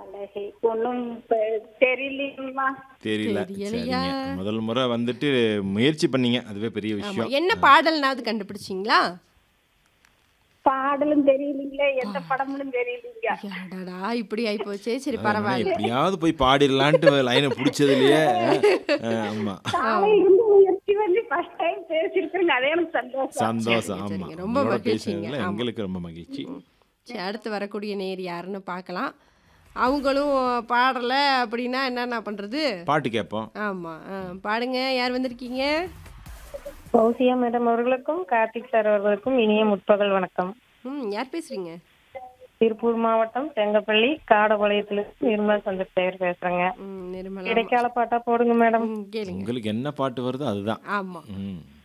அழகே ஒன்றும் தெரியலையுமா தெரியல தெரியலையா? சரிங்க முதல் முறை வந்துட்டு முயற்சி பண்ணீங்க அதுவே பெரிய ஆமா விஷயம் என்ன பாடல்னாவது கண்டுபிடிச்சிங்களா பாடலும் தெரியலீங்களே எந்த படமும் தெரியலீங்க அடடா இப்படி ஆயிப்போச்சே சரி அதனால பரவாயில்ல எப்படியாவது போய் பாடிடலான்ட்டு லைனை பிடிச்சதுலயே அஹ், ஆமா காலையில இருந்து முயற்சி பண்ணி ஃபர்ஸ்ட் டைம் பேசியிருக்கிறேங்க அதே எனக்கு சந்தோஷம் சந்தோஷம் ஆமா சரிங்க. ரொம்ப உங்களோட மகிழ்ச்சிங்க. பேசுனதுல ஆமா. எங்களுக்கு ரொம்ப மகிழ்ச்சி சரி அடுத்து வரக்கூடிய நேர் யாருன்னு பார்க்கலாம் அவங்களும் பாடலை அப்படின்னா என்னென்ன பண்ணுறது பாட்டு கேட்போம் ஆமாம் பாடுங்க யார் வந்திருக்கீங்க பௌசியா மேடம் அவர்களுக்கும் கார்த்திக் சார் அவர்களுக்கும் இனிய முற்பகல் வணக்கம் ம் யார் பேசுறீங்க திருப்பூர் மாவட்டம் செங்கப்பள்ளி காடபாளையத்திலிருந்து நிர்மலா சந்திரசேகர் பேசுறேங்க ம் நிர்மலா இடைக்கால பாட்டா போடுங்க மேடம் ம் கேளுங்க உங்களுக்கு என்ன பாட்டு வருதோ அதுதான் ஆமாம் ம்